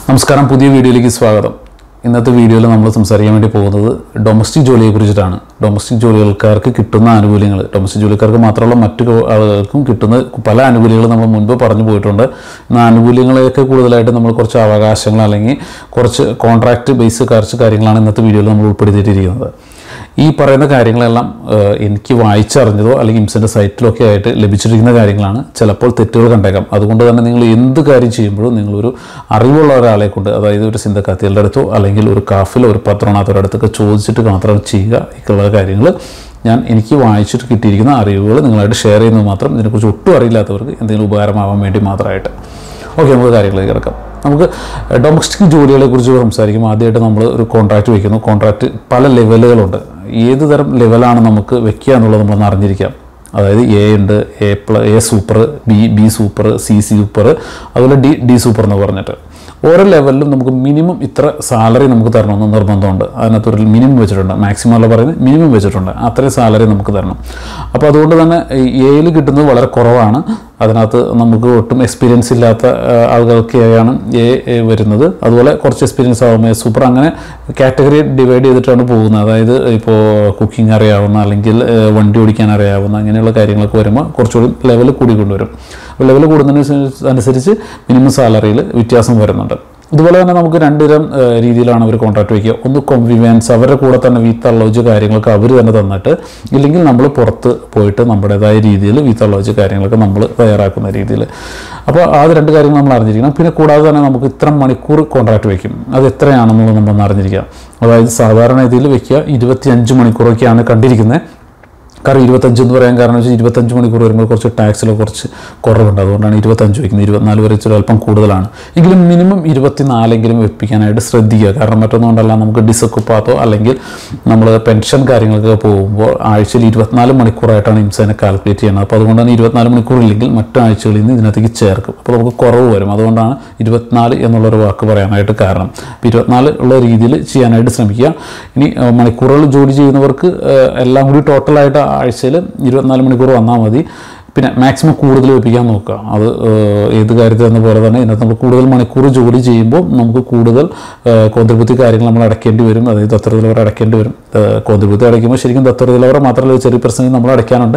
നമസ്കാരം പുതിയ വീഡിയോയിലേക്ക് സ്വാഗതം ഇന്നത്തെ വീഡിയോയിൽ നമ്മൾ സംസാരിക്കാൻ വേണ്ടി പോകുന്നത് ഡൊമസ്റ്റിക് ജോലിയെ കുറിച്ചിട്ടാണ് ഡൊമസ്റ്റിക് ജോലികൾക്കാർക്ക് കിട്ടുന്ന ആനുകൂല്യങ്ങൾ ഡൊമസ്റ്റിക് ജോലിക്കാർക്ക് മാത്രമല്ല മറ്റു കോ- ആളുകൾക്കും കിട്ടുന്ന പല ആനുകൂല്യങ്ങളും നമ്മൾ മുൻപ് പറഞ്ഞു പോയിട്ടുണ്ട് ഇന്ന് ആനുകൂല്യങ്ങളെയൊക്കെ കൂടുതലായിട്ട് നമ്മൾ കുറച്ച് അവകാശങ്ങൾ അല്ലെങ്കിൽ കുറച്ച് കോൺട്രാക്റ്റ് ബേസ് കുറച്ച് കാര്യങ്ങളാണ് ഇന്നത്തെ വീഡിയോയിൽ നമ്മൾ ഉൾപ്പെടുത്തിയിട്ടിരിക്കുന്നത് ഈ പറയുന്ന കാര്യങ്ങളെല്ലാം ഏഹ്, എനിക്ക് വായിച്ചറിഞ്ഞതോ അല്ലെങ്കിൽ ഇംസിൻ്റെ സൈറ്റിലൊക്കെ ആയിട്ട് ലഭിച്ചിരിക്കുന്ന കാര്യങ്ങളാണ് ചിലപ്പോൾ തെറ്റുകൾ കണ്ടേക്കാം അതുകൊണ്ട് തന്നെ നിങ്ങൾ എന്ത് കാര്യം ചെയ്യുമ്പോഴും നിങ്ങളൊരു അറിവുള്ള ഒരാളെ കൊണ്ട് അതായത് ഒരു സിന്ധക്കാത്തികളുടെ അടുത്തോ അല്ലെങ്കിൽ ഒരു കാഫിലോ ഒരു പത്രണാത്തവരുടെ അടുത്തൊക്കെ ചോദിച്ചിട്ട് മാത്രം ചെയ്യുക ഇക്കുള്ള കാര്യങ്ങൾ ഞാൻ എനിക്ക് വായിച്ചിട്ട് കിട്ടിയിരിക്കുന്ന അറിവുകൾ നിങ്ങളായിട്ട് ഷെയർ ചെയ്യുന്നത് മാത്രം ഇതിനെക്കുറിച്ച് ഒട്ടും അറിയില്ലാത്തവർക്ക് എന്തെങ്കിലും ഉപകാരമാവാൻ വേണ്ടി മാത്രമായിട്ട് ഓക്കെ നമുക്ക് കാര്യങ്ങളിലേക്ക് കിടക്കാം നമുക്ക് ഡൊമസ്റ്റിക് ജോലികളെ കുറിച്ച് സംസാരിക്കുമ്പോൾ ആദ്യമായിട്ട് നമ്മൾ ഒരു കോൺട്രാക്റ്റ് വെക്കുന്നു കോൺട്രാക്റ്റ് പല ലെവലുകളുണ്ട് ഏത് തരം ലെവലാണ് നമുക്ക് വെക്കുക എന്നുള്ളത് നമ്മളൊന്ന് അറിഞ്ഞിരിക്കാം അതായത് എ ഉണ്ട് എ പ്ല A super B B super C C super അതുപോലെ ഡി ഡി സൂപ്പർ എന്ന് പറഞ്ഞിട്ട് ഓരോ ലെവലിലും നമുക്ക് മിനിമം ഇത്ര സാലറി നമുക്ക് തരണമെന്ന് നിർബന്ധമുണ്ട് അതിനകത്ത് ഒരു മിനിമം വെച്ചിട്ടുണ്ട് മാക്സിമം അല്ല പറയുന്നത് മിനിമം വെച്ചിട്ടുണ്ട് അത്രയും സാലറി നമുക്ക് തരണം അപ്പോൾ അതുകൊണ്ട് തന്നെ എയിൽ കിട്ടുന്നത് വളരെ കുറവാണ് അതിനകത്ത് നമുക്ക് ഒട്ടും എക്സ്പീരിയൻസ് ഇല്ലാത്ത ആ, ആളുകൾക്കാണ് എ എ വരുന്നത് അതുപോലെ കുറച്ച് എക്സ്പീരിയൻസ് ആവുമ്പോൾ സൂപ്പർ അങ്ങനെ കാറ്റഗറി ഡിവൈഡ് ചെയ്തിട്ടാണ് പോകുന്നത് അതായത് ഇപ്പോൾ കുക്കിംഗ് അറിയാവുന്ന അല്ലെങ്കിൽ ആ, വണ്ടി ഓടിക്കാൻ അറിയാവുന്ന അങ്ങനെയുള്ള കാര്യങ്ങളൊക്കെ വരുമ്പോൾ കുറച്ചുകൂടി ലെവൽ കൂടി കൊണ്ടുവരും അപ്പോൾ ലെവൽ കൂടുന്നതിന് അനുസരിച്ച് മിനിമം സാലറിയിൽ വ്യത്യാസം വരുന്നുണ്ട് ഇതുപോലെ തന്നെ നമുക്ക് രണ്ട് തരം ആ, രീതിയിലാണ് അവർ കോൺട്രാക്ട് വയ്ക്കുക ഒന്ന് കോൺവിവൻസ് അവരുടെ കൂടെ തന്നെ വീത്ത് ലോഡ്ജ് കാര്യങ്ങളൊക്കെ അവർ തന്നെ തന്നിട്ട് ഇല്ലെങ്കിൽ നമ്മൾ പുറത്ത് പോയിട്ട് നമ്മുടേതായ രീതിയിൽ വീത്ത് ലോഡ്ജ് കാര്യങ്ങളൊക്കെ നമ്മൾ തയ്യാറാക്കുന്ന രീതിയിൽ അപ്പോൾ ആ രണ്ട് കാര്യങ്ങൾ നമ്മൾ അറിഞ്ഞിരിക്കണം പിന്നെ കൂടാതെ തന്നെ നമുക്ക് ഇത്ര മണിക്കൂർ കോൺട്രാക്ട് വയ്ക്കും അത് എത്രയാണെന്നുള്ളത് നമ്മൾ അറിഞ്ഞിരിക്കാം അതായത് സാധാരണ ഇതിൽ വയ്ക്കുക ഇരുപത്തിയഞ്ച് മണിക്കൂറൊക്കെയാണ് കണ്ടിരിക്കുന്നത് കാരണം ഇരുപത്തഞ്ച് എന്ന് പറയാൻ കാരണം വെച്ചാൽ ഇരുപത്തഞ്ച് മണിക്കൂർ വരുമ്പോൾ കുറച്ച് ടാക്സിൽ കുറച്ച് കുറവുണ്ട് അതുകൊണ്ടാണ് ഇരുപത്തഞ്ച് വയ്ക്കുന്നത് ഇരുപത്തിനാല് വരെ ഇച്ചിരി അല്പം കൂടുതലാണ് എങ്കിലും മിനിമം ഇരുപത്തിനാലെങ്കിലും വെപ്പിക്കാനായിട്ട് ശ്രദ്ധിക്കുക കാരണം മറ്റൊന്നുകൊണ്ടല്ല നമുക്ക് ഡിസക്കുപ്പാത്തോ അല്ലെങ്കിൽ നമ്മൾ പെൻഷൻ കാര്യങ്ങളൊക്കെ പോകുമ്പോൾ ആഴ്ചയിൽ ഇരുപത്തിനാല് മണിക്കൂറായിട്ടാണ് ഇംസനെ കാൽക്കുലേറ്റ് ചെയ്യുന്നത് അപ്പോൾ അതുകൊണ്ട് തന്നെ ഇരുപത്തിനാല് മണിക്കൂർ ഇല്ലെങ്കിൽ മറ്റു ആഴ്ചകളിൽ നിന്ന് ഇതിനകത്തേക്ക് ചേർക്കും അപ്പോൾ നമുക്ക് കുറവ് വരും അതുകൊണ്ടാണ് ഇരുപത്തിനാല് എന്നുള്ളൊരു വാക്ക് പറയാനായിട്ട് കാരണം അപ്പോൾ ഇരുപത്തിനാല് ഉള്ള രീതിയിൽ ചെയ്യാനായിട്ട് ശ്രമിക്കുക ഇനി ഏഹ്, മണിക്കൂറുകൾ ജോലി ചെയ്യുന്നവർക്ക് ഏഹ്, എല്ലാം കൂടി ടോട്ടലായിട്ട് ആഴ്ചയിൽ ഇരുപത്തിനാല് മണിക്കൂർ വന്നാൽ മതി പിന്നെ മാക്സിമം കൂടുതൽ വെപ്പിക്കാൻ നോക്കുക അത് ഏഹ്, ഏത് കാര്യത്തിൽ എന്ന പോലെ തന്നെ ഇതിനകത്ത് നമ്മൾ കൂടുതൽ മണിക്കൂർ ജോലി ചെയ്യുമ്പോൾ നമുക്ക് കൂടുതൽ കോൺട്രിബ്യൂട്ടി കാര്യങ്ങൾ നമ്മൾ അടയ്ക്കേണ്ടി വരും അതായത് ദത്തറിലവർ അടയ്ക്കേണ്ടി വരും കോൺട്രിബ്യൂട്ടി അടയ്ക്കുമ്പോൾ ശരിക്കും ദത്തറിലവർ മാത്രമല്ല ഒരു ചെറിയ പെർസെൻറ്റ് നമ്മൾ അടയ്ക്കാനുണ്ട്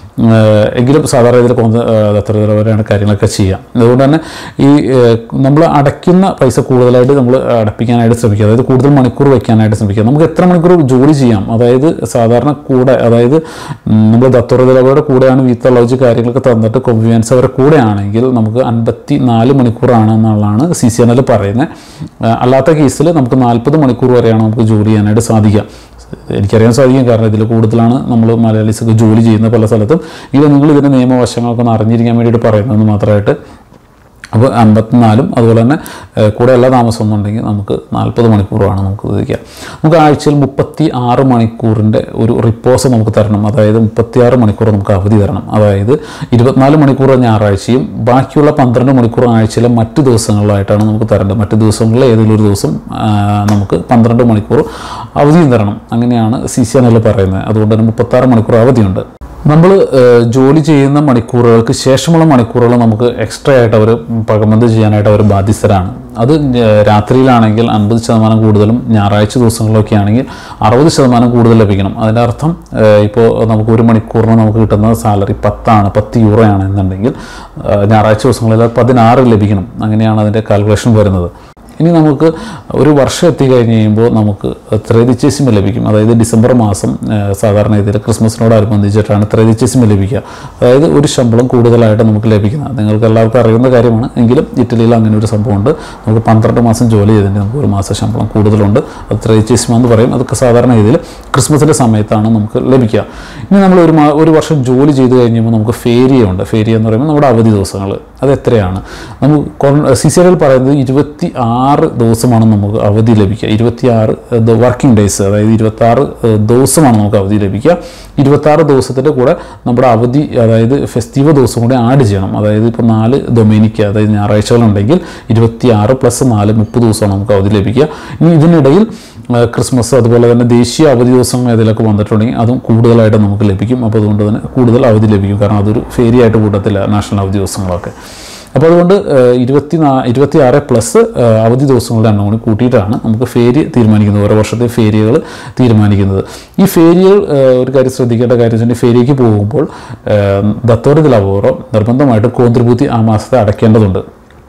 ഏഹ് എങ്കിലും സാധാരണ രീതിയിൽ കൊന്ന് ദത്തറിലവരെയാണ് കാര്യങ്ങളൊക്കെ ചെയ്യുക അതുകൊണ്ട് തന്നെ ഈ നമ്മൾ അടയ്ക്കുന്ന പൈസ കൂടുതലായിട്ട് നമ്മൾ അടപ്പിക്കാനായിട്ട് ശ്രമിക്കുക അതായത് കൂടുതൽ മണിക്കൂർ വയ്ക്കാനായിട്ട് ശ്രമിക്കുക നമുക്ക് എത്ര മണിക്കൂർ ജോലി ചെയ്യാം അതായത് സാധാരണ കൂടെ അതായത് നമ്മൾ ദത്തോറിലവരുടെ കൂടെയാണ് വീത്ത ലോജ് കാര്യങ്ങളൊക്കെ തന്നിട്ട് കോൺഫിഡൻസ് അവരുടെ കൂടെയാണെങ്കിൽ നമുക്ക് അൻപത്തി നാല് മണിക്കൂറാണ് എന്നുള്ളതാണ് സി സി എൻ എൽ പറയുന്നത് ഏഹ് അല്ലാത്ത കേസിൽ നമുക്ക് നാൽപ്പത് മണിക്കൂർ വരെയാണ് നമുക്ക് ജോലി ചെയ്യാനായിട്ട് സാധിക്കുക എനിക്കറിയാൻ സാധിക്കും കാരണം ഇതിൽ കൂടുതലാണ് നമ്മൾ മലയാളീസൊക്കെ ജോലി ചെയ്യുന്ന പല സ്ഥലത്തും എങ്കിലും നിങ്ങൾ ഇതിൻ്റെ നിയമവശങ്ങളൊക്കെ ഒന്ന് അറിഞ്ഞിരിക്കാൻ വേണ്ടിയിട്ട് പറയുന്നത് മാത്രമായിട്ട് അപ്പോൾ അമ്പത്തിനാലും അതുപോലെ തന്നെ ഏഹ്, കൂടെ എല്ലാ താമസം എന്നുണ്ടെങ്കിൽ നമുക്ക് നാൽപ്പത് മണിക്കൂറാണ് നമുക്ക് ഉപയോഗിക്കാം നമുക്ക് ആഴ്ചയിൽ മുപ്പത്തി ആറ് മണിക്കൂറിൻ്റെ ഒരു റിപ്പോസ് നമുക്ക് തരണം അതായത് മുപ്പത്തിയാറ് മണിക്കൂർ നമുക്ക് അവധി തരണം അതായത് ഇരുപത്തിനാല് മണിക്കൂർ ഞായറാഴ്ചയും ബാക്കിയുള്ള പന്ത്രണ്ട് മണിക്കൂർ ആഴ്ചയിലെ മറ്റു ദിവസങ്ങളിലായിട്ടാണ് നമുക്ക് തരേണ്ടത് മറ്റു ദിവസങ്ങളിൽ ഏതെങ്കിലും ഒരു ദിവസം ആ, നമുക്ക് പന്ത്രണ്ട് മണിക്കൂർ അവധിയും തരണം അങ്ങനെയാണ് സി സി എൻ എൽ പറയുന്നത് അതുകൊണ്ട് തന്നെ മുപ്പത്താറ് മണിക്കൂർ അവധിയുണ്ട് നമ്മൾ ജോലി ചെയ്യുന്ന മണിക്കൂറുകൾക്ക് ശേഷമുള്ള മണിക്കൂറുകൾ നമുക്ക് എക്സ്ട്രാ ആയിട്ട് അവർ പകമന്ത് ചെയ്യാനായിട്ട് അവർ ബാധ്യസ്ഥരാണ് അത് ഏഹ്, രാത്രിയിലാണെങ്കിൽ അൻപത് ശതമാനം കൂടുതലും ഞായറാഴ്ച ദിവസങ്ങളിലൊക്കെ ആണെങ്കിൽ അറുപത് ശതമാനം കൂടുതൽ ലഭിക്കണം അതിൻ്റെ അർത്ഥം ഇപ്പോൾ നമുക്ക് ഒരു മണിക്കൂറിന് നമുക്ക് കിട്ടുന്ന സാലറി പത്താണ് പത്ത് യൂറോ ആണ് എന്നുണ്ടെങ്കിൽ ഏഹ്, ഞായറാഴ്ച ദിവസങ്ങളിൽ അത് പതിനാറ് ലഭിക്കണം അങ്ങനെയാണ് അതിൻ്റെ കാൽക്കുലേഷൻ വരുന്നത് ഇനി നമുക്ക് ഒരു വർഷം എത്തിക്കഴിഞ്ഞ് കഴിയുമ്പോൾ നമുക്ക് ത്രേദിച്ചേസിമ ലഭിക്കും അതായത് ഡിസംബർ മാസം ഏഹ്, സാധാരണ ഇതിൽ ക്രിസ്മസിനോടനുബന്ധിച്ചിട്ടാണ് ത്രേദിച്ചേസിമ ലഭിക്കുക അതായത് ഒരു ശമ്പളം കൂടുതലായിട്ട് നമുക്ക് ലഭിക്കുന്നത് നിങ്ങൾക്ക് എല്ലാവർക്കും അറിയുന്ന കാര്യമാണ് എങ്കിലും ഇറ്റലിയിൽ അങ്ങനെ ഒരു സംഭവമുണ്ട് നമുക്ക് പന്ത്രണ്ട് മാസം ജോലി ചെയ്തിട്ട് നമുക്ക് ഒരു മാസം ശമ്പളം കൂടുതലുണ്ട് അത് ത്രേദിച്ചേസിമ എന്ന് പറയും അതൊക്കെ സാധാരണ രീതിയിൽ ക്രിസ്മസിൻ്റെ സമയത്താണ് നമുക്ക് ലഭിക്കുക ഇനി നമ്മൾ ഒരു മാ- ഒരു വർഷം ജോലി ചെയ്ത് കഴിഞ്ഞപ്പോൾ നമുക്ക് ഫേരിയ ഉണ്ട് ഫേരിയ എന്ന് പറയുമ്പോൾ നമ്മുടെ അവധി ദിവസങ്ങൾ അത് എത്രയാണ് നമുക്ക് സി സി എൽ പറയുന്നത് ഇരുപത്തി ആറ് ദിവസമാണ് നമുക്ക് അവധി ലഭിക്കുക ഇരുപത്തി ആറ് വർക്കിംഗ് ഡേയ്സ് അതായത് ഇരുപത്തി ആറ് ദിവസമാണ് നമുക്ക് അവധി ലഭിക്കുക ഇരുപത്തി ആറ് ദിവസത്തിൻ്റെ കൂടെ നമ്മുടെ അവധി അതായത് ഫെസ്റ്റീവ് ദിവസം കൂടി ആഡ് ചെയ്യണം അതായത് ഇപ്പോൾ നാല് ഡൊമേനിക്ക് അതായത് ഞായറാഴ്ചകളുണ്ടെങ്കിൽ ഇരുപത്തി ആറ് പ്ലസ് നാല് മുപ്പത് ദിവസമാണ് നമുക്ക് അവധി ലഭിക്കുക ഇനി ഇതിനിടയിൽ ആ, ക്രിസ്മസ് അതുപോലെ തന്നെ ദേശീയ അവധി ദിവസങ്ങൾ ഏതിലൊക്കെ വന്നിട്ടുണ്ടെങ്കിൽ അതും കൂടുതലായിട്ട് നമുക്ക് ലഭിക്കും അപ്പോൾ അതുകൊണ്ട് തന്നെ കൂടുതൽ അവധി ലഭിക്കും കാരണം അതൊരു ഫേരി ആയിട്ട് കൂട്ടത്തില്ല നാഷണൽ അവധി ദിവസങ്ങളൊക്കെ അപ്പോൾ അതുകൊണ്ട് ഏഹ്, ഇരുപത്തി നാ ഇരുപത്തി ആറ് പ്ലസ് ഏഹ്, അവധി ദിവസങ്ങളുടെ എണ്ണം കൂടി കൂട്ടിയിട്ടാണ് നമുക്ക് ഫേരി തീരുമാനിക്കുന്നത് ഓരോ വർഷത്തെ ഫേരിയകൾ തീരുമാനിക്കുന്നത് ഈ ഫേരിയകൾ ഏഹ്, ഒരു കാര്യം ശ്രദ്ധിക്കേണ്ട കാര്യം വെച്ചിട്ടുണ്ടെങ്കിൽ ഫേരിയയ്ക്ക് പോകുമ്പോൾ ദത്തോരത്തിൽ അപൂർവം നിർബന്ധമായിട്ട് കോന്ത്രിപൂത്തി ആ മാസത്തെ അടയ്ക്കേണ്ടതുണ്ട്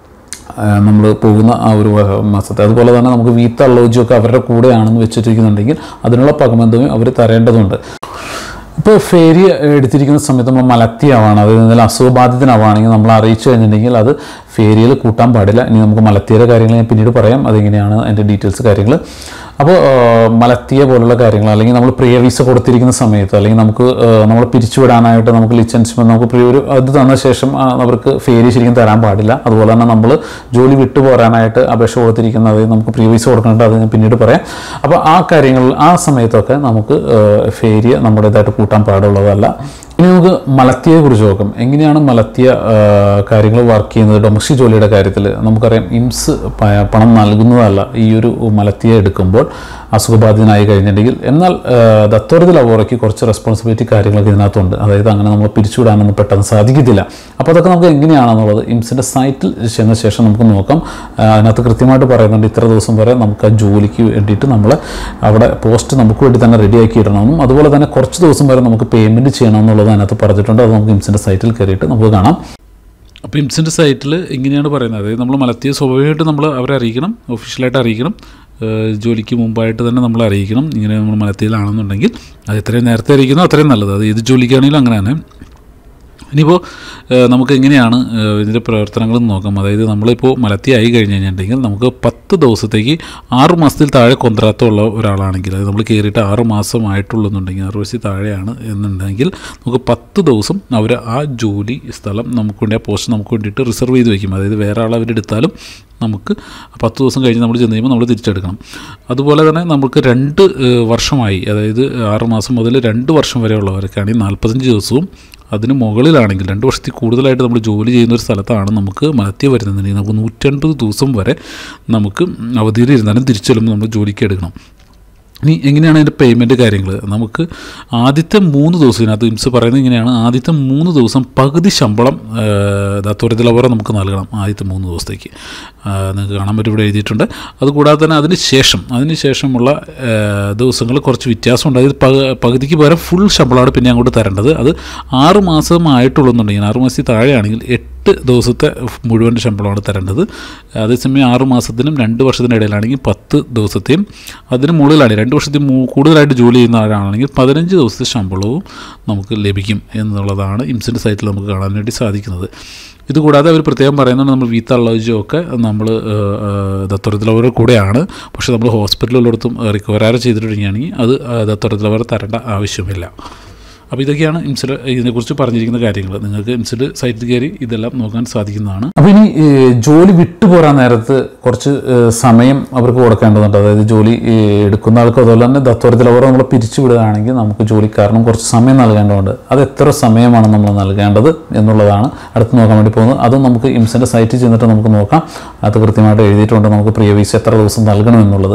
നമ്മൾ പോകുന്ന ആ ഒരു വ- മാസത്തെ അതുപോലെ തന്നെ നമുക്ക് വീത്ത അള്ളോജിയൊക്കെ അവരുടെ കൂടെയാണെന്ന് വെച്ചിരിക്കുന്നുണ്ടെങ്കിൽ അതിനുള്ള പകമന്തവും അവർ തരേണ്ടതുണ്ട് ഇപ്പോൾ ഫേരി എടുത്തിരിക്കുന്ന സമയത്ത് നമ്മൾ മലത്തിയാവാണ് അതായത് എന്തെങ്കിലും അസുഖബാധിതനാവുകയാണെങ്കിൽ നമ്മൾ അറിയിച്ചു കഴിഞ്ഞിട്ടുണ്ടെങ്കിൽ അത് ഫേരിയിൽ കൂട്ടാൻ പാടില്ല ഇനി നമുക്ക് മലത്തിയുടെ കാര്യങ്ങൾ ഞാൻ പിന്നീട് പറയാം അതെങ്ങനെയാണ് അതിൻ്റെ ഡീറ്റെയിൽസ് കാര്യങ്ങൾ അപ്പോൾ മലത്തിയ പോലുള്ള കാര്യങ്ങൾ അല്ലെങ്കിൽ നമ്മൾ പ്രിയ വിസ കൊടുത്തിരിക്കുന്ന സമയത്ത് അല്ലെങ്കിൽ നമുക്ക് നമ്മൾ പിരിച്ചുവിടാനായിട്ട് നമുക്ക് ലിസൻസ് നമുക്ക് പ്രിയ ഒരു അത് തന്ന ശേഷം ആ, അവർക്ക് ഫേരി ശരിക്കും തരാൻ പാടില്ല അതുപോലെ തന്നെ നമ്മൾ ജോലി വിട്ടു പോരാനായിട്ട് അപേക്ഷ കൊടുത്തിരിക്കുന്നത് നമുക്ക് പ്രിയ വിസ കൊടുക്കേണ്ടത് അത് ഞാൻ പിന്നീട് പറയാം അപ്പോൾ ആ കാര്യങ്ങൾ ആ സമയത്തൊക്കെ നമുക്ക് ഫേരിയ നമ്മുടേതായിട്ട് കൂട്ടാൻ പാടുള്ളതല്ല ഇനി നമുക്ക് മലത്തിയെ കുറിച്ച് നോക്കാം എങ്ങനെയാണ് മലത്തിയ കാര്യങ്ങൾ വർക്ക് ചെയ്യുന്നത് ഡൊമസ്റ്റിക് ജോലിയുടെ കാര്യത്തിൽ നമുക്കറിയാം ഇംസ് പ- പണം നൽകുന്നതല്ല ഈ ഒരു മലത്തിയെ എടുക്കുമ്പോൾ അസുഖബാധിതനായി കഴിഞ്ഞിട്ടുണ്ടെങ്കിൽ എന്നാൽ ദത്തോരത്തിൽ അവറയ്ക്ക് കുറച്ച് റെസ്പോൺസിബിലിറ്റി കാര്യങ്ങളൊക്കെ ഇതിനകത്തുണ്ട് അതായത് അങ്ങനെ നമ്മൾ പിരിച്ചുവിടാനൊന്നും പെട്ടെന്ന് സാധിക്കത്തില്ല അപ്പോൾ അതൊക്കെ നമുക്ക് എങ്ങനെയാണെന്നുള്ളത് ഇംസിൻ്റെ സൈറ്റിൽ ചെന്ന ശേഷം നമുക്ക് നോക്കാം ആ, അതിനകത്ത് കൃത്യമായിട്ട് പറയുന്നുണ്ട് ഇത്ര ദിവസം വരെ നമുക്ക് ആ ജോലിക്ക് വേണ്ടിയിട്ട് നമ്മൾ അവിടെ പോസ്റ്റ് നമുക്ക് വേണ്ടി തന്നെ റെഡിയാക്കി ഇടണമെന്നും അതുപോലെ തന്നെ കുറച്ച് ദിവസം വരെ നമുക്ക് പേയ്മെൻറ്റ് ചെയ്യണമെന്നുള്ളത് അതിനകത്ത് പറഞ്ഞിട്ടുണ്ട് അത് നമുക്ക് ഇംസിൻ്റെ സൈറ്റിൽ കയറിയിട്ട് നമുക്ക് കാണാം അപ്പോൾ ഇംസിൻ്റെ സൈറ്റിൽ ഇങ്ങനെയാണ് പറയുന്നത് അതായത് നമ്മൾ മലത്തിയെ സ്വാഭാവികമായിട്ട് നമ്മൾ അവരെ അറിയിക്കണം ഒഫീഷ്യലായിട്ട് അറിയിക്കണം ഏഹ് ജോലിക്ക് മുമ്പായിട്ട് തന്നെ നമ്മൾ അറിയിക്കണം ഇങ്ങനെ നമ്മൾ മലത്തിയിലാണെന്നുണ്ടെങ്കിൽ അത് എത്രയും നേരത്തെ അറിയിക്കുന്നോ അത്രയും നല്ലത് അത് ഏത് ജോലിക്കാണെങ്കിലും അങ്ങനെ തന്നെ ഇനിയിപ്പോൾ ഏഹ് നമുക്ക് എങ്ങനെയാണ് ഏഹ് ഇതിൻ്റെ പ്രവർത്തനങ്ങൾ എന്ന് നോക്കാം അതായത് നമ്മളിപ്പോൾ മലത്തി ആയി കഴിഞ്ഞ് കഴിഞ്ഞിട്ടുണ്ടെങ്കിൽ നമുക്ക് പത്ത് ദിവസത്തേക്ക് ആറ് മാസത്തിൽ താഴെ കൊന്ത്രാത്തമുള്ള ഒരാളാണെങ്കിൽ അത് നമ്മൾ കയറിയിട്ട് ആറ് മാസമായിട്ടുള്ളെന്നുണ്ടെങ്കിൽ ആറ് വയസ്സിൽ താഴെയാണ് എന്നുണ്ടെങ്കിൽ നമുക്ക് പത്ത് ദിവസം അവർ ആ ജോലി സ്ഥലം നമുക്ക് വേണ്ടി ആ പോസ്റ്റ് നമുക്ക് വേണ്ടിയിട്ട് റിസർവ് ചെയ്ത് വയ്ക്കും അതായത് വേറെ ആൾ അവരെടുത്താലും നമുക്ക് പത്ത് ദിവസം കഴിഞ്ഞ് നമ്മൾ ചെന്ന് കഴിയുമ്പോൾ നമ്മൾ തിരിച്ചെടുക്കണം അതുപോലെ തന്നെ നമുക്ക് രണ്ട് ഏഹ്, വർഷമായി അതായത് ആറ് മാസം മുതൽ രണ്ട് വർഷം വരെയുള്ളവർക്കാണെങ്കിൽ നാൽപ്പത്തഞ്ച് ദിവസവും അതിന് മുകളിലാണെങ്കിൽ രണ്ട് വർഷത്തിൽ കൂടുതലായിട്ട് നമ്മൾ ജോലി ചെയ്യുന്ന ഒരു സ്ഥലത്താണ് നമുക്ക് മലത്തി വരുന്നുണ്ടെങ്കിൽ നമുക്ക് നൂറ്റൻപത് ദിവസം വരെ നമുക്ക് അവധിയിൽ ഇരുന്നാലും തിരിച്ചു ചെല്ലുമ്പോൾ നമ്മൾ ജോലിക്ക് എടുക്കണം ഇനി എങ്ങനെയാണ് അതിൻ്റെ പേയ്മെൻറ്റ് കാര്യങ്ങൾ നമുക്ക് ആദ്യത്തെ മൂന്ന് ദിവസം ഇതിനകത്ത് ഇംസ് പറയുന്നത് ഇങ്ങനെയാണ് ആദ്യത്തെ മൂന്ന് ദിവസം പകുതി ശമ്പളം ദത്തോരത്തിലവറെ നമുക്ക് നൽകണം ആദ്യത്തെ മൂന്ന് ദിവസത്തേക്ക് ആ, നിങ്ങൾക്ക് കാണാൻ പറ്റും ഇവിടെ എഴുതിയിട്ടുണ്ട് അതുകൂടാതെ തന്നെ അതിന് ശേഷം അതിന് ശേഷമുള്ള ദിവസങ്ങൾ കുറച്ച് വ്യത്യാസമുണ്ട് അതായത് പക- പകുതിക്ക് പകരം ഫുൾ ശമ്പളമാണ് പിന്നെ അങ്ങോട്ട് തരേണ്ടത് അത് ആറ് മാസമായിട്ടുള്ളെന്നുണ്ടെങ്കിൽ ആറ് മാസത്തിൽ താഴെയാണെങ്കിൽ എട്ട് ദിവസത്തെ മുഴുവൻ ശമ്പളമാണ് തരേണ്ടത് അതേസമയം ആറ് മാസത്തിനും രണ്ട് വർഷത്തിനും ഇടയിലാണെങ്കിൽ പത്ത് ദിവസത്തെയും അതിന് മുകളിലാണ് രണ്ട് വർഷത്തിൽ മൂ- കൂടുതലായിട്ട് ജോലി ചെയ്യുന്ന ആളാണെങ്കിൽ പതിനഞ്ച് ദിവസത്തെ ശമ്പളവും നമുക്ക് ലഭിക്കും എന്നുള്ളതാണ് ഇംസിൻ്റെ സൈറ്റിൽ നമുക്ക് കാണാൻ വേണ്ടി സാധിക്കുന്നത് ഇതുകൂടാതെ അവർ പ്രത്യേകം പറയുന്നുണ്ട് നമ്മൾ വീത്ത അള്ളോജൊക്കെ നമ്മൾ ദത്തോരത്തിലവരുടെ കൂടെയാണ് പക്ഷേ നമ്മൾ ഹോസ്പിറ്റലുള്ളിടത്തും റിക്കവറാറ് ചെയ്തിട്ടുണ്ടെങ്കിൽ അത് ദത്തോരത്തിലവർ തരേണ്ട ആവശ്യമില്ല അപ്പോൾ ഇതൊക്കെയാണ് ഇംസിൽ ഇതിനെക്കുറിച്ച് പറഞ്ഞിരിക്കുന്ന കാര്യങ്ങൾ നിങ്ങൾക്ക് ഇംസിൽ സൈറ്റിൽ കയറി ഇതെല്ലാം നോക്കാൻ സാധിക്കുന്നതാണ് അപ്പോൾ ഇനി ഏഹ്, ജോലി വിട്ടുപോരാൻ നേരത്ത് കുറച്ച് ഏഹ്, സമയം അവർക്ക് കൊടുക്കേണ്ടതുണ്ട് അതായത് ജോലി ഏഹ്, എടുക്കുന്ന ആൾക്ക് അതുപോലെ തന്നെ ദത്തോരത്തിൽ അവർ നമ്മൾ പിരിച്ചു വിടുകയാണെങ്കിൽ നമുക്ക് ജോലിക്കാരനും കുറച്ച് സമയം നൽകേണ്ടതുണ്ട് അത് എത്ര സമയമാണ് നമ്മൾ നൽകേണ്ടത് എന്നുള്ളതാണ് അടുത്ത് നോക്കാൻ വേണ്ടി പോകുന്നത് അതും നമുക്ക് ഇംസിൻ്റെ സൈറ്റിൽ ചെന്നിട്ട് നമുക്ക് നോക്കാം അത് കൃത്യമായിട്ട് എഴുതിയിട്ടുണ്ട് നമുക്ക് പ്രിയ വീസ് എത്ര ദിവസം നൽകണം എന്നുള്ളത്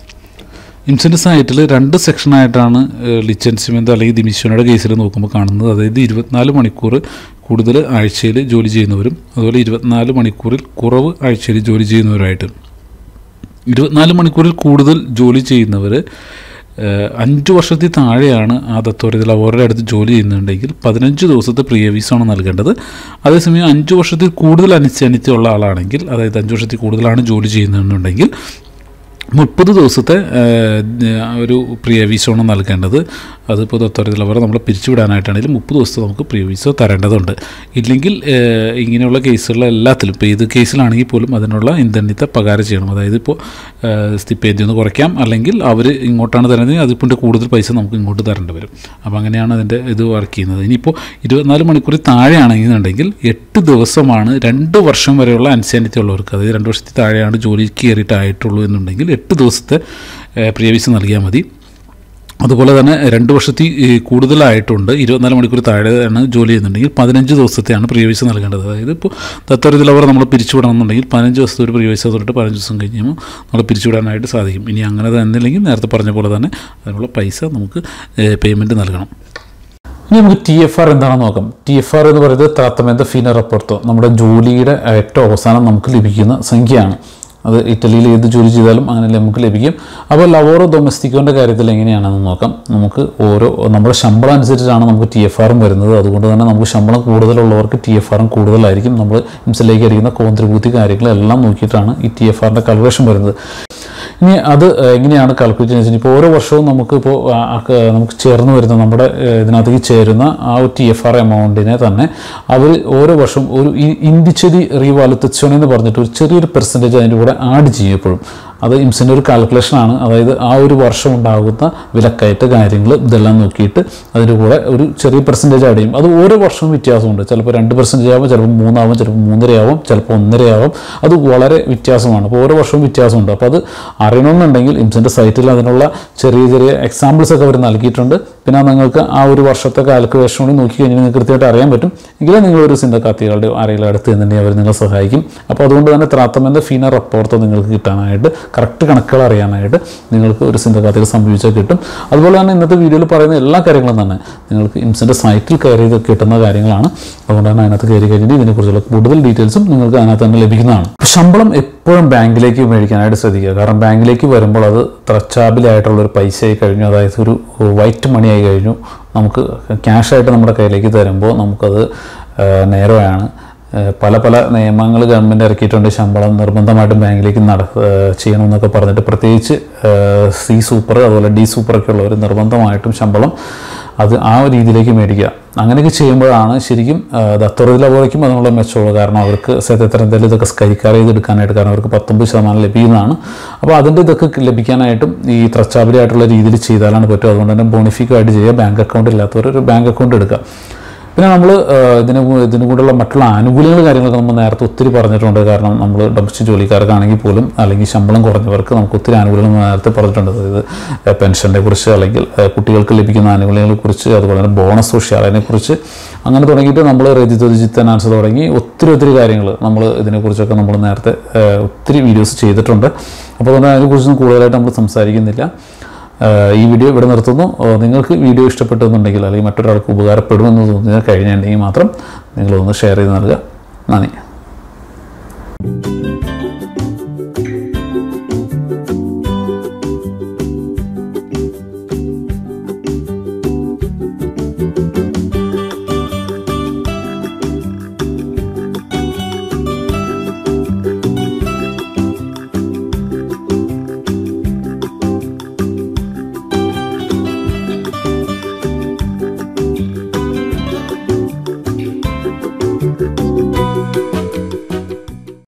ഇൻസിൻ്റെ സൈറ്റിൽ രണ്ട് സെക്ഷനായിട്ടാണ് ലിച്ചൻസിമെൻ്റ് അല്ലെങ്കിൽ ദിമിഷനയുടെ കേസിൽ നോക്കുമ്പോൾ കാണുന്നത് അതായത് ഇരുപത്തിനാല് മണിക്കൂർ കൂടുതൽ ആഴ്ചയിൽ ജോലി ചെയ്യുന്നവരും അതുപോലെ ഇരുപത്തിനാല് മണിക്കൂറിൽ കുറവ് ആഴ്ചയിൽ ജോലി ചെയ്യുന്നവരായിട്ട് ഇരുപത്തിനാല് മണിക്കൂറിൽ കൂടുതൽ ജോലി ചെയ്യുന്നവർ അഞ്ച് വർഷത്തിൽ താഴെയാണ് ആ ദത്തോരത്തിൽ അവരുടെ അടുത്ത് ജോലി ചെയ്യുന്നുണ്ടെങ്കിൽ പതിനഞ്ച് ദിവസത്തെ പ്രിയ വീസാണ് നൽകേണ്ടത് അതേസമയം അഞ്ച് വർഷത്തിൽ കൂടുതൽ അനുസരിച്ചുള്ള ആളാണെങ്കിൽ അതായത് അഞ്ച് വർഷത്തിൽ കൂടുതലാണ് ജോലി ചെയ്യുന്നുണ്ടെങ്കിൽ മുപ്പത് ദിവസത്തെ ആ, ഒരു പ്രിയ വീസമാണ് നൽകേണ്ടത് അതിപ്പോൾ ദത്തോരത്തിലവർ നമ്മളെ പിരിച്ചുവിടാനായിട്ടാണെങ്കിലും മുപ്പത് ദിവസത്തെ നമുക്ക് പ്രിയ വീസ തരേണ്ടതുണ്ട് ഇല്ലെങ്കിൽ ആ, ഇങ്ങനെയുള്ള കേസുകളിൽ എല്ലാത്തിലും ഇപ്പോൾ ഏത് കേസിലാണെങ്കിൽ പോലും അതിനുള്ള ഇന്ധനത്തെ പകാരം ചെയ്യണം അതായത് ഇപ്പോൾ സ്റ്റിപ്പേന്തി ഒന്ന് കുറയ്ക്കാം അല്ലെങ്കിൽ അവർ ഇങ്ങോട്ടാണ് തരുന്നത് അതിപ്പോൾ കൂടുതൽ പൈസ നമുക്ക് ഇങ്ങോട്ട് തരേണ്ടി വരും അപ്പോൾ അങ്ങനെയാണ് അതിൻ്റെ ഇത് വർക്ക് ചെയ്യുന്നത് ഇനിയിപ്പോൾ ഇരുപത്തിനാല് മണിക്കൂറിൽ താഴെയാണെന്നുണ്ടെങ്കിൽ എട്ട് ദിവസമാണ് രണ്ട് വർഷം വരെയുള്ള അൻസാനിറ്റി ഉള്ളവർക്ക് അതായത് രണ്ട് വർഷത്തിൽ താഴെയാണ് ജോലിക്ക് കയറിയിട്ടായിട്ടുള്ളൂ എന്നുണ്ടെങ്കിൽ എട്ട് ദിവസത്തെ പ്രിയ വിസ നൽകിയാൽ മതി അതുപോലെ തന്നെ രണ്ട് വർഷത്തിൽ ഈ, കൂടുതലായിട്ടുണ്ട് ഇരുപത്തിനാല് മണിക്കൂർ താഴെയാണ് ജോലി ചെയ്യുന്നുണ്ടെങ്കിൽ പതിനഞ്ച് ദിവസത്തെയാണ് പ്രിയ വിസ നൽകേണ്ടത് അതായത് ഇപ്പോൾ തത്വരത്തിൽ അവർ നമ്മൾ പിരിച്ചുവിടണമെന്നുണ്ടെങ്കിൽ പതിനഞ്ച് ദിവസത്തെ ഒരു പ്രിയ വിസ തൊട്ട് പതിനഞ്ച് ദിവസം കഴിയുമ്പോൾ നമ്മൾ പിരിച്ചുവിടാനായിട്ട് സാധിക്കും ഇനി അങ്ങനെ തന്നില്ലെങ്കിൽ നേരത്തെ പറഞ്ഞ പോലെ തന്നെ അതിനുള്ള പൈസ നമുക്ക് പേയ്മെൻറ്റ് നൽകണം ഇനി നമുക്ക് ടി എഫ് ആർ എന്താണെന്ന് നോക്കാം ടി എഫ് ആർ എന്ന് പറയുന്നത് ട്രാത്തമെന്ത ഫീന റെപ്പോർട്ടോ നമ്മുടെ ജോലിയുടെ ഏറ്റവും അവസാനം നമുക്ക് ലഭിക്കുന്ന സംഖ്യയാണ് അത് ഇറ്റലിയിൽ ഏത് ജോലി ചെയ്താലും അങ്ങനെ നമുക്ക് ലഭിക്കും അപ്പോൾ ലവോറോ ഡൊമസ്റ്റിക്കോൻ്റെ കാര്യത്തിൽ എങ്ങനെയാണെന്ന് നോക്കാം നമുക്ക് ഓരോ നമ്മുടെ ശമ്പളം അനുസരിച്ചാണ് നമുക്ക് ടി എഫ് ആറും വരുന്നത് അതുകൊണ്ട് തന്നെ നമുക്ക് ശമ്പളം കൂടുതലുള്ളവർക്ക് ടി എഫ് ആറും കൂടുതലായിരിക്കും നമ്മൾ ഇംസിലേക്ക് അടിക്കുന്ന കോൺട്രിബ്യൂട്ടി കാര്യങ്ങളെല്ലാം നോക്കിയിട്ടാണ് ഈ ടി എഫ് ആറിൻ്റെ കാൽക്കുലേഷൻ വരുന്നത് ഇനി അത് എങ്ങനെയാണ് കാൽക്കുലേറ്റ് ചെയ്യുന്നത് ഇപ്പോൾ ഓരോ വർഷവും നമുക്ക് ഇപ്പോൾ നമുക്ക് ചേർന്ന് വരുന്ന നമ്മുടെ ഏഹ്, ഇതിനകത്തേക്ക് ചേരുന്ന ആ ഒരു ടി എഫ് ആർ എമൗണ്ടിനെ തന്നെ അവർ ഓരോ വർഷവും ഒരു ഇൻഡിച്ചരി റീവാലുത്തച്വൻ എന്ന് പറഞ്ഞിട്ട് ഒരു ചെറിയൊരു പെർസെൻറ്റേജ് അതിൻ്റെ കൂടെ ആഡ് ചെയ്യപ്പെടും അത് ഇംസിൻ്റെ ഒരു കാൽക്കുലേഷനാണ് അതായത് ആ ഒരു വർഷം ഉണ്ടാകുന്ന വിലക്കയറ്റ കാര്യങ്ങൾ ഇതെല്ലാം നോക്കിയിട്ട് അതിൻ്റെ കൂടെ ഒരു ചെറിയ പെർസെൻറ്റേജ് ആഡ് ചെയ്യും അത് ഓരോ വർഷവും വ്യത്യാസമുണ്ട് ചിലപ്പോൾ രണ്ട് പെർസെൻറ്റേജ് ആവും ചിലപ്പോൾ മൂന്നാവും ചിലപ്പോൾ മൂന്നരയാവും ചിലപ്പോൾ ഒന്നരയാവും അത് വളരെ വ്യത്യാസമാണ് അപ്പോൾ ഓരോ വർഷവും വ്യത്യാസമുണ്ട് അപ്പോൾ അത് അറിയണമെന്നുണ്ടെങ്കിൽ ഇംസിൻ്റെ സൈറ്റിൽ അതിനുള്ള ചെറിയ ചെറിയ എക്സാമ്പിൾസ് ഒക്കെ അവർ നൽകിയിട്ടുണ്ട് പിന്നെ നിങ്ങൾക്ക് ആ ഒരു വർഷത്തെ കാൽക്കുലേഷൻ കൂടി നോക്കി കഴിഞ്ഞാൽ നിങ്ങൾക്ക് കൃത്യമായിട്ട് അറിയാൻ പറ്റും എങ്കിലും നിങ്ങൾ ഒരു സിന്ധക്കാത്തികളുടെ ആരെങ്കിലും അടുത്ത് നിന്നുണ്ടെങ്കിൽ അവർ നിങ്ങളെ സഹായിക്കും അപ്പോൾ അതുകൊണ്ട് തന്നെ ത്രാത്തമെന്ന ഫീന റെപ്പോർട്ടോ നിങ്ങൾക്ക് കിട്ടാനായിട്ട് കറക്റ്റ് കണക്കുകൾ അറിയാനായിട്ട് നിങ്ങൾക്ക് ഒരു സിന്ധക്കാത്തികൾ സംഭവിച്ചാൽ കിട്ടും അതുപോലെ തന്നെ ഇന്നത്തെ വീഡിയോയിൽ പറയുന്ന എല്ലാ കാര്യങ്ങളും തന്നെ നിങ്ങൾക്ക് ഇംസിൻ്റെ സൈറ്റിൽ കയറി ഇത് കിട്ടുന്ന കാര്യങ്ങളാണ് അതുകൊണ്ട് തന്നെ അതിനകത്ത് കയറി കഴിഞ്ഞിട്ട് ഇതിനെക്കുറിച്ചുള്ള കൂടുതൽ ഡീറ്റെയിൽസും നിങ്ങൾക്ക് അതിനകത്ത് തന്നെ ലഭിക്കുന്നതാണ് ശമ്പളം എപ്പോഴും ബാങ്കിലേക്ക് മേടിക്കാനായിട്ട് ശ്രദ്ധിക്കുക കാരണം ബാങ്കിലേക്ക് വരുമ്പോൾ അത് ത്രച്ചാബിലായിട്ടുള്ള ഒരു പൈസയായി കഴിഞ്ഞു അതായത് ഒരു വൈറ്റ് മണി ആയി കഴിഞ്ഞു നമുക്ക് ക്യാഷായിട്ട് നമ്മുടെ കയ്യിലേക്ക് തരുമ്പോൾ നമുക്കത് ആ, നേരമാണ് ആ, പല പല നിയമങ്ങൾ ഗവൺമെൻറ് ഇറക്കിയിട്ടുണ്ട് ശമ്പളം നിർബന്ധമായിട്ടും ബാങ്കിലേക്ക് നട ആ, ചെയ്യണമെന്നൊക്കെ പറഞ്ഞിട്ട് പ്രത്യേകിച്ച് സി സൂപ്പർ അതുപോലെ ഡി സൂപ്പറൊക്കെ ഉള്ളവർ നിർബന്ധമായിട്ടും ശമ്പളം അത് ആ ഒരു രീതിയിലേക്ക് മേടിക്കുക അങ്ങനെയൊക്കെ ചെയ്യുമ്പോഴാണ് ശരിക്കും ദത്തോറിൽ ലബോറയ്ക്കും അതിനുള്ള മെച്ചമുള്ളൂ കാരണം അവർക്ക് സത്യത്തിൽ എന്തെങ്കിലും ഇതൊക്കെ സ്കരിക്കാർ ചെയ്തെടുക്കാനായിട്ട് കാരണം അവർക്ക് പത്തൊമ്പത് ശതമാനം ലഭിക്കുന്നതാണ് അപ്പോൾ അതിൻ്റെ ഇതൊക്കെ ലഭിക്കാനായിട്ടും ഈ ത്രച്ചാബിലായിട്ടുള്ള രീതിയിൽ ചെയ്താലാണ് പറ്റും അതുകൊണ്ട് തന്നെ ബോണിഫിക്കായിട്ട് ചെയ്യുക ബാങ്ക് അക്കൗണ്ട് ഇല്ലാത്തവർ ഒരു ബാങ്ക് അക്കൗണ്ട് എടുക്കുക പിന്നെ നമ്മൾ ഇതിന് കൂ- ഇതിന് കൂടെയുള്ള മറ്റുള്ള ആനുകൂല്യങ്ങൾ കാര്യങ്ങളൊക്കെ നമ്മൾ നേരത്തെ ഒത്തിരി പറഞ്ഞിട്ടുണ്ട് കാരണം നമ്മൾ ഡൊമസ്റ്റിക് ജോലിക്കാർക്കാണെങ്കിൽ പോലും അല്ലെങ്കിൽ ശമ്പളം കുറഞ്ഞവർക്ക് നമുക്ക് ഒത്തിരി ആനുകൂല്യങ്ങൾ നേരത്തെ പറഞ്ഞിട്ടുണ്ട് അതായത് പെൻഷനെ കുറിച്ച് അല്ലെങ്കിൽ ഏഹ്, കുട്ടികൾക്ക് ലഭിക്കുന്ന ആനുകൂല്യങ്ങളെ കുറിച്ച് അതുപോലെ തന്നെ ബോണസ് സോഷ്യാലിനെ കുറിച്ച് അങ്ങനെ തുടങ്ങിയിട്ട് നമ്മൾ രജിത് ജിത്തനാൻസ് തുടങ്ങി ഒത്തിരി ഒത്തിരി കാര്യങ്ങൾ നമ്മൾ ഇതിനെക്കുറിച്ചൊക്കെ നമ്മൾ നേരത്തെ ഏഹ്, ഒത്തിരി വീഡിയോസ് ചെയ്തിട്ടുണ്ട് അപ്പോൾ അതുകൊണ്ട് അതിനെക്കുറിച്ചൊന്നും കൂടുതലായിട്ട് നമ്മൾ സംസാരിക്കുന്നില്ല ആഹ് ഈ വീഡിയോ ഇവിടെ നിർത്തുന്നു ആഹ് നിങ്ങൾക്ക് വീഡിയോ ഇഷ്ടപ്പെട്ടെന്നുണ്ടെങ്കിൽ അല്ലെങ്കിൽ മറ്റൊരാൾക്ക് ഉപകാരപ്പെടുമെന്ന് തോന്നിയാൽ കഴിഞ്ഞിട്ടുണ്ടെങ്കിൽ മാത്രം നിങ്ങളൊന്ന് ഷെയർ ചെയ്ത് നൽകുക നന്ദി